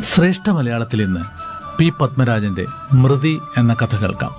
ശ്രേഷ്ഠ മലയാളത്തിൽ ഇന്ന് പി പത്മരാജന്റെ മൃതി എന്ന കഥ കേൾക്കാം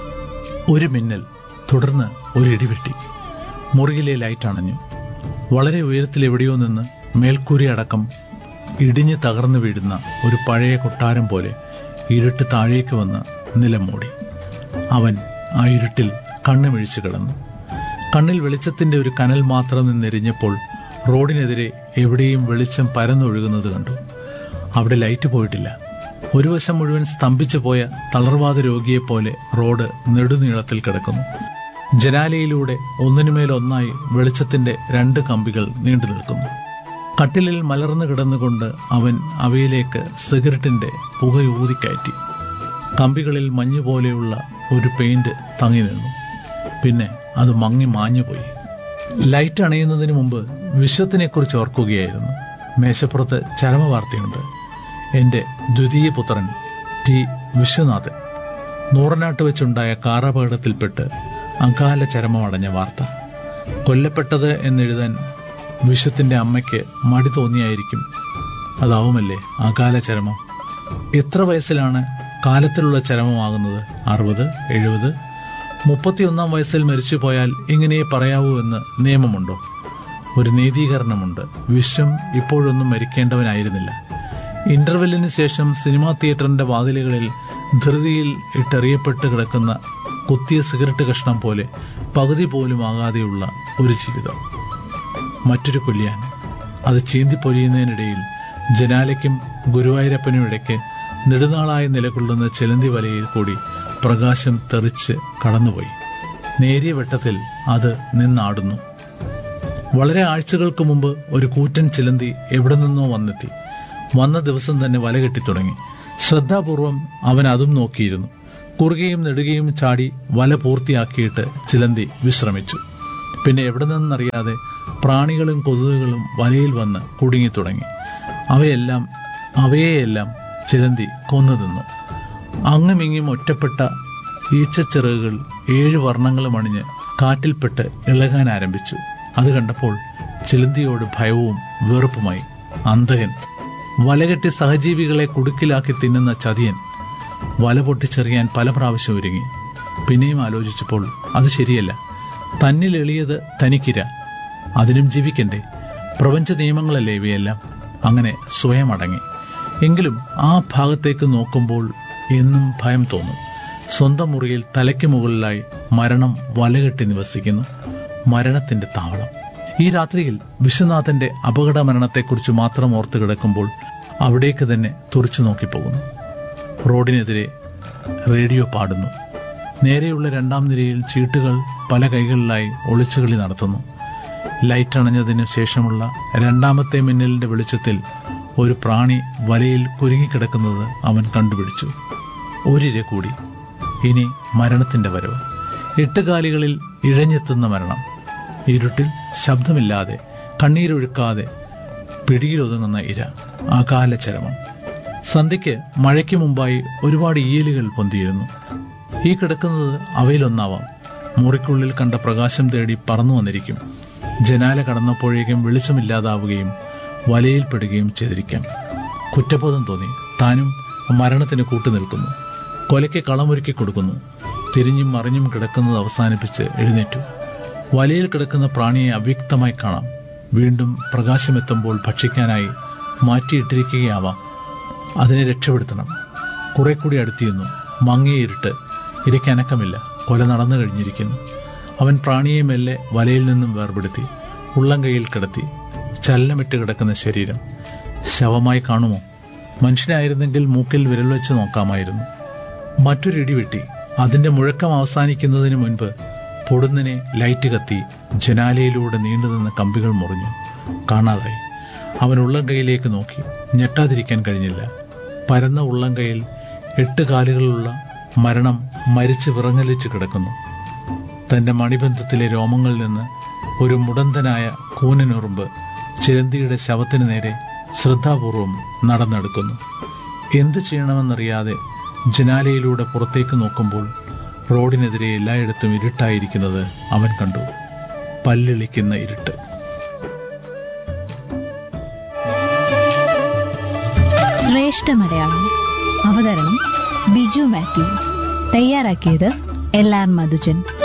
ഒരു മിന്നൽ തുടർന്ന് ഒരു ഇടിവെട്ടി മുറിയിലെ ലൈറ്റ് അണഞ്ഞു വളരെ ഉയരത്തിൽ എവിടെയോ നിന്ന് മേൽക്കൂരയടക്കം ഇടിഞ്ഞു തകർന്നു വീഴുന്ന ഒരു പഴയ കൊട്ടാരം പോലെ ഇരുട്ട് താഴേക്ക് വന്ന് നിലം മൂടി അവൻ ആ ഇരുട്ടിൽ കണ്ണുമിഴിച്ചു കിടന്നു കണ്ണിൽ വെളിച്ചത്തിന്റെ ഒരു കനൽ മാത്രം നിന്നെരിഞ്ഞപ്പോൾ റോഡിനെതിരെ എവിടെയും വെളിച്ചം പരന്നൊഴുകുന്നത് കണ്ടു അവിടെ ലൈറ്റ് പോയിട്ടില്ല ഒരു വശം മുഴുവൻ സ്തംഭിച്ചു പോയ തളർവാദ രോഗിയെപ്പോലെ റോഡ് നെടുനീളത്തിൽ കിടക്കുന്നു ജനാലയിലൂടെ ഒന്നിനുമേൽ ഒന്നായി വെളിച്ചത്തിന്റെ രണ്ട് കമ്പികൾ നീണ്ടു നിൽക്കുന്നു കട്ടിലിൽ മലർന്നു കിടന്നുകൊണ്ട് അവൻ അവയിലേക്ക് സിഗരറ്റിന്റെ പുകയൂതിക്കയറ്റി കമ്പികളിൽ മഞ്ഞു പോലെയുള്ള ഒരു പെയിന്റ് തങ്ങി നിന്നു പിന്നെ അത് മങ്ങി മാഞ്ഞുപോയി ലൈറ്റ് അണയുന്നതിന് മുമ്പ് വിശ്വത്തിനെക്കുറിച്ച് ഓർക്കുകയായിരുന്നു മേശപ്പുറത്ത് ചരമവാർത്തയുണ്ട് എന്റെ ദ്വിതീയ പുത്രൻ ടി വിശ്വനാഥൻ നൂറനാട്ട് വെച്ചുണ്ടായ കാറപകടത്തിൽപ്പെട്ട് അകാല ചരമമടഞ്ഞ വാർത്ത കൊല്ലപ്പെട്ടത് എന്നെഴുതാൻ വിശ്വത്തിന്റെ അമ്മയ്ക്ക് മടി തോന്നിയായിരിക്കും അതാവുമല്ലേ അകാല ചരമം എത്ര വയസ്സിലാണ് കാലത്തിലുള്ള ചരമമാകുന്നത് അറുപത് എഴുപത് മുപ്പത്തിയൊന്നാം വയസ്സിൽ മരിച്ചുപോയാൽ ഇങ്ങനെ പറയാവൂ എന്ന് നിയമമുണ്ടോ ഒരു നീതീകരണമുണ്ട് വിശ്വം ഇപ്പോഴൊന്നും മരിക്കേണ്ടവനായിരുന്നില്ല ഇന്റർവെല്ലിന് ശേഷം സിനിമാ തിയേറ്ററിന്റെ വാതിലുകളിൽ ധൃതിയിൽ ഇട്ടെറിയപ്പെട്ട് കിടക്കുന്ന കുത്തിയ സിഗരറ്റ് കഷ്ണം പോലെ പകുതി പോലും ആകാതെയുള്ള ഒരു ജീവിതം മറ്റൊരു കൊല്ലിയാൻ അത് ചീന്തിപ്പൊരിയുന്നതിനിടയിൽ ജനാലയ്ക്കും ഗുരുവായൂരപ്പനും ഇടയ്ക്ക് നെടുനാളായി നിലകൊള്ളുന്ന ചിലന്തി വലയിൽ കൂടി പ്രകാശം തെറിച്ച് കടന്നുപോയി നേരിയ വെട്ടത്തിൽ അത് നിന്നാടുന്നു വളരെ ആഴ്ചകൾക്ക് മുമ്പ് ഒരു കൂറ്റൻ ചിലന്തി എവിടെ നിന്നോ വന്നെത്തി വന്ന ദിവസം തന്നെ വല കെട്ടിത്തുടങ്ങി ശ്രദ്ധാപൂർവം അവൻ അതും നോക്കിയിരുന്നു കുറുകയും നെടുകയും ചാടി വല പൂർത്തിയാക്കിയിട്ട് ചിലന്തി വിശ്രമിച്ചു പിന്നെ എവിടെ നിന്നറിയാതെ പ്രാണികളും കൊതുകുകളും വലയിൽ വന്ന് കുടുങ്ങിത്തുടങ്ങി അവയെല്ലാം അവയെയെല്ലാം ചിലന്തി കൊന്നു തിന്നു അങ്ങുമിങ്ങും ഒറ്റപ്പെട്ട ഈച്ചച്ചിറകുകൾ ഏഴ് വർണ്ണങ്ങളും അണിഞ്ഞ് കാറ്റിൽപ്പെട്ട് ഇളകാൻ ആരംഭിച്ചു അത് കണ്ടപ്പോൾ ചിലന്തിയോട് ഭയവും വെറുപ്പുമായി അന്തകൻ വലകെട്ടി സഹജീവികളെ കുടുക്കിലാക്കി തിന്നുന്ന ചതിയൻ വല പൊട്ടിച്ചെറിയാൻ പല പ്രാവശ്യം ഒരുങ്ങി പിന്നെയും ആലോചിച്ചപ്പോൾ അത് ശരിയല്ല തന്നിൽ എളിയത് തനിക്കിര അതിനും ജീവിക്കണ്ടേ പ്രപഞ്ച നിയമങ്ങളല്ലേ ഇവയെല്ലാം അങ്ങനെ സ്വയം അടങ്ങി എങ്കിലും ആ ഭാഗത്തേക്ക് നോക്കുമ്പോൾ എന്നും ഭയം തോന്നും സ്വന്തം മുറിയിൽ തലയ്ക്ക് മുകളിലായി മരണം വലകെട്ടി നിവസിക്കുന്നു മരണത്തിന്റെ താവളം ഈ രാത്രിയിൽ വിശ്വനാഥന്റെ അപകട മരണത്തെക്കുറിച്ച് മാത്രം ഓർത്തു കിടക്കുമ്പോൾ അവിടേക്ക് തന്നെ തുറച്ചു നോക്കിപ്പോകുന്നു റോഡിനെതിരെ റേഡിയോ പാടുന്നു നേരെയുള്ള രണ്ടാം നിരയിൽ ചീട്ടുകൾ പല കൈകളിലായി ഒളിച്ചുകളി നടത്തുന്നു ലൈറ്റ് അണഞ്ഞതിനു ശേഷമുള്ള രണ്ടാമത്തെ മിന്നലിന്റെ വെളിച്ചത്തിൽ ഒരു പ്രാണി വലയിൽ കുരുങ്ങിക്കിടക്കുന്നത് അവൻ കണ്ടുപിടിച്ചു ഒരിര കൂടി ഇനി മരണത്തിന്റെ വരവ് എട്ടുകാലികളിൽ ഇഴഞ്ഞെത്തുന്ന മരണം ഇരുട്ടിൽ ശബ്ദമില്ലാതെ കണ്ണീരൊഴുക്കാതെ പിടിയിലൊതുങ്ങുന്ന ഇര അകാല ചരമം സന്ധ്യയ്ക്ക് മഴയ്ക്ക് മുമ്പായി ഒരുപാട് ഈയലുകൾ പൊന്തിയിരുന്നു ഈ കിടക്കുന്നത് അവയിലൊന്നാവാം മുറിക്കുള്ളിൽ കണ്ട പ്രകാശം തേടി പറന്നു വന്നിരിക്കും ജനാല കടന്നപ്പോഴേക്കും വെളിച്ചമില്ലാതാവുകയും വലയിൽപ്പെടുകയും ചെയ്തിരിക്കാം കുറ്റബോധം തോന്നി താനും മരണത്തിന് കൂട്ടുനിൽക്കുന്നു കൊലയ്ക്ക് കളമൊരുക്കി കൊടുക്കുന്നു തിരിഞ്ഞും മറിഞ്ഞും കിടക്കുന്നത് അവസാനിപ്പിച്ച് എഴുന്നേറ്റു വലയിൽ കിടക്കുന്ന പ്രാണിയെ അവ്യക്തമായി കാണാം വീണ്ടും പ്രകാശമെത്തുമ്പോൾ ഭക്ഷിക്കാനായി മാറ്റിയിട്ടിരിക്കുകയാവാം അതിനെ രക്ഷപ്പെടുത്തണം കുറെ കൂടി അടുത്തിരുന്നു മങ്ങിയ ഇരുട്ട് ഇരയ്ക്കനക്കമില്ല കൊല നടന്നു കഴിഞ്ഞിരിക്കുന്നു അവൻ പ്രാണിയെ മെല്ലെ വലയിൽ നിന്നും വേർപെടുത്തി ഉള്ളം കൈയിൽ കിടത്തി ചലനമിട്ട് കിടക്കുന്ന ശരീരം ശവമായി കാണുമോ മനുഷ്യനായിരുന്നെങ്കിൽ മൂക്കിൽ വിരൽ വെച്ച് നോക്കാമായിരുന്നു മറ്റൊരു ഇടിവെട്ടി അതിന്റെ മുഴക്കം അവസാനിക്കുന്നതിന് മുൻപ് പൊടുന്നിനെ ലൈറ്റ് കത്തി ജനാലയിലൂടെ നീണ്ടുനിന്ന കമ്പികൾ മുറിഞ്ഞു കാണാതായി അവൻ ഉള്ളം കൈയിലേക്ക് നോക്കി ഞെട്ടാതിരിക്കാൻ കഴിഞ്ഞില്ല പരന്ന ഉള്ളം കൈയിൽ എട്ട് കാലുകളുള്ള മരണം മരിച്ച് വിറങ്ങലിച്ച് കിടക്കുന്നു തന്റെ മണിബന്ധത്തിലെ രോമങ്ങളിൽ നിന്ന് ഒരു മുടന്തനായ കൂനനുറുമ്പ് ചിരന്തിയുടെ ശവത്തിന് നേരെ ശ്രദ്ധാപൂർവം നടന്നെടുക്കുന്നു എന്തു ചെയ്യണമെന്നറിയാതെ ജനാലയിലൂടെ പുറത്തേക്ക് നോക്കുമ്പോൾ റോഡിനെതിരെ എല്ലായിടത്തും ഇരുട്ടായിരിക്കുന്നത് അവൻ കണ്ടു പല്ലിളിക്കുന്ന ഇരുട്ട് ശ്രേഷ്ഠ മലയാളം അവതരണം ബിജു മാത്യു തയ്യാറാക്കിയത് എൽ ആർ മധുജൻ